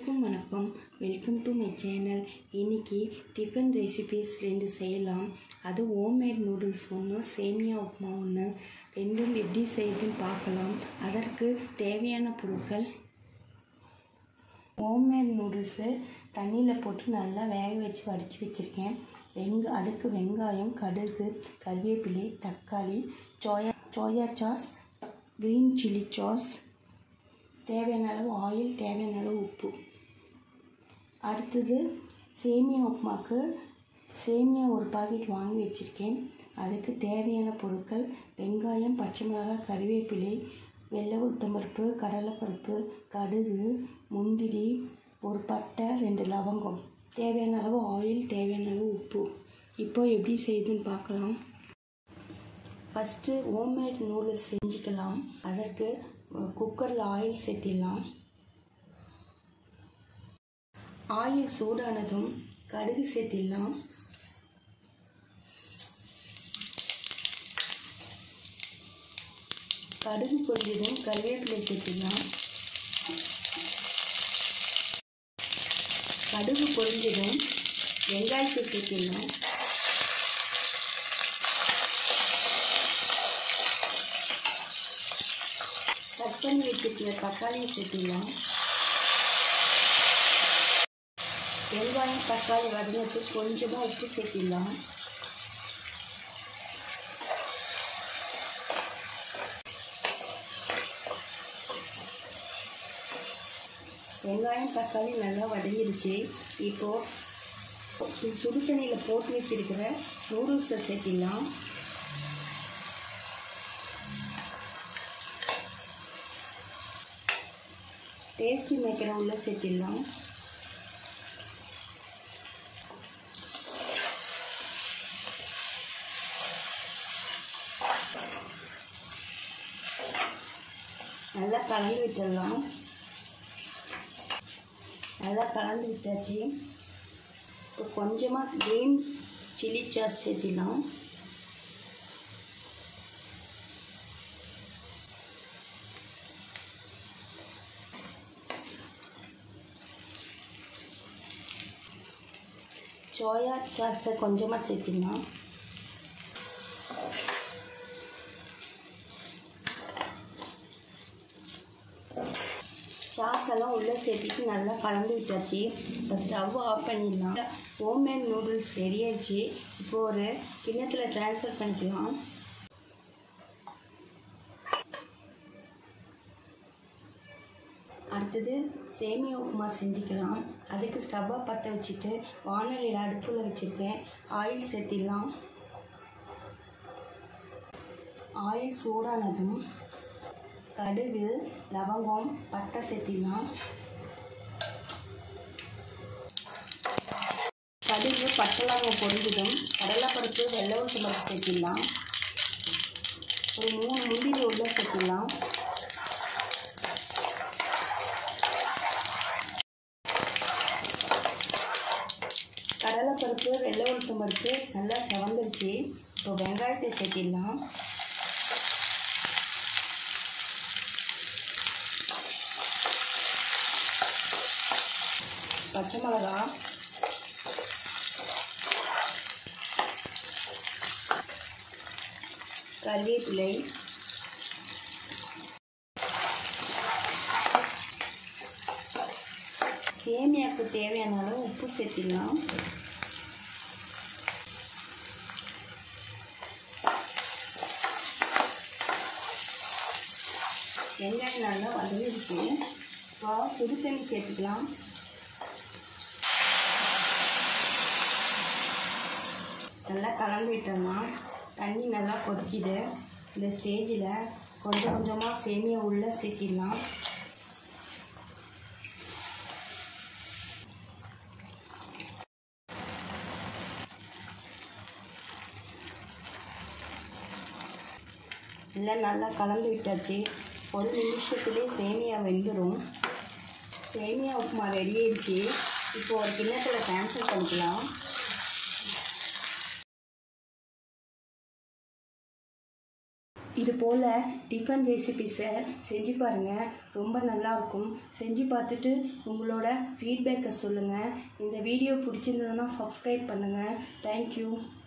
அனைவருக்கும் வணக்கம் welcome to my channel இன்னைக்கு டிஃபன் ரெசிபீஸ் ரெண்டு செய்யலாம் அது ஹோம்மேட் நூடுல்ஸ் ஒன்று சேமியா உப்புமா ஒன்று ரெண்டும் எப்படி செய்யுதுன்னு பார்க்கலாம் அதற்கு தேவையான பொருட்கள் ஹோம்மேட் நூடுல்ஸு தண்ணியில் போட்டு நல்லா வேக வச்சு வடித்து வச்சுருக்கேன் வெங்க அதுக்கு வெங்காயம் கடுகு கருவேப்பிலை தக்காளி soya soya sauce green chilli sauce தேவையான அளவு ஆயில் தேவையான அளவு உப்பு அடுத்தது சேமியா உப்புமாக்கு சேமியா ஒரு பாக்கெட் வாங்கி வச்சுருக்கேன் அதுக்கு தேவையான பொருட்கள் வெங்காயம் பச்சை மிளகாய் கருவேப்பிலை வெள்ளை உளுத்தம்பருப்பு கடலைப்பருப்பு கடுகு முந்திரி ஒரு பட்டை ரெண்டு லவங்கம் தேவையான அளவு ஆயில் தேவையான அளவு உப்பு இப்போ எப்படி செய்யுதுன்னு பார்க்கலாம் ஃபஸ்ட்டு ஹோம்மேட் நூடுல்ஸ் செஞ்சுக்கலாம் அதற்கு குக்கரில் ஆயில் சேர்த்திடலாம் ஆயில் சூடானதும் கடுகு சேர்த்திடலாம் கடுகு பொரிஞ்சதும் கருவேப்பிலை சேர்த்திடலாம் கடுகு பொரிஞ்சதும் வெங்காயத்தை சேர்த்திடலாம் கட் பண்ணி வச்சுருக்கிற தக்காளியை சேர்த்திடலாம் வெங்காயம் தக்காளி வதங்கிறதுக்கு கொஞ்சமாக உப்பு சேர்த்திடலாம் வெங்காயம் தக்காளி நல்லா வதங்கிடுச்சு இப்போது சுடு தண்ணியில் போட்டு வச்சிருக்கிற நூடுல்ஸை சேர்த்திடலாம் டேஸ்டி மேக்கரை உள்ளே சேர்த்திடலாம் நல்லா கலந்து விட்டுடலாம் நல்லா கலந்து விட்டாச்சு இப்போ கொஞ்சமாக க்ரீன் சில்லி சாஸ் சேர்த்திடலாம் சோயா சாஸை கொஞ்சமாக சேர்த்திடலாம் சாஸ் எல்லாம் உள்ளே சேர்த்துட்டு நல்லா கலந்து விட்டாச்சு இப்போ ஸ்டவ் ஆஃப் பண்ணிடலாம் ஹோம்மேட் நூடுல்ஸ் ரெடி ஆயிடுச்சு இப்போ ஒரு கிண்ணத்தில் ட்ரான்ஸ்ஃபர் பண்ணிக்கலாம் அடுத்தது சேமியா உப்புமா செஞ்சுக்கலாம் அதுக்கு ஸ்டவ்வை பற்ற வச்சுட்டு வானொலியில் அடுப்பில் வச்சுருக்கேன் ஆயில் சேர்த்திடலாம் ஆயில் சூடானதும் கடுகு லவங்கம் பட்டை சேர்த்திடலாம் கடுகு பட்டை லவங்கம் பொரிஞ்சதும் கடலைப்பருப்பு வெள்ளை உளுத்து பருப்பு சேர்த்திடலாம் ஒரு மூணு முந்திரி உள்ள சேர்த்திடலாம் கடலைப்பருப்பு வெள்ளை உளுத்தம் பருப்பு நல்லா செவந்துருச்சு இப்போ வெங்காயத்தை சேர்த்திடலாம் பச்சை மிளகா கருவேப்பிலை சேமியாவுக்கு தேவையான அளவு உப்பு சேர்த்திடலாம் வெங்காயம் நல்லா வதங்கிடுச்சு இப்போ சுடு தண்ணி சேர்த்துக்கலாம் நல்லா கலந்து விட்டோம்னா தண்ணி நல்லா கொதிக்குது இந்த ஸ்டேஜில் கொஞ்சம் கொஞ்சமாக சேமியா உள்ளே சேர்த்திடலாம் எல்லாம் நல்லா கலந்து விட்டாச்சு ஒரு நிமிஷத்துலேயே சேமியா வெந்துடும் சேமியா உப்புமா ரெடி ஆயிடுச்சு இப்போ ஒரு கிண்ணத்தில் ட்ரான்ஸ்ஃபர் பண்ணிக்கலாம் இது போல் டிஃபன் ரெசிபிஸை செஞ்சு பாருங்கள் ரொம்ப நல்லாயிருக்கும் செஞ்சு பார்த்துட்டு உங்களோட ஃபீட்பேக்கை சொல்லுங்கள் இந்த வீடியோ பிடிச்சிருந்ததுன்னா சப்ஸ்கிரைப் பண்ணுங்கள் தேங்க்யூ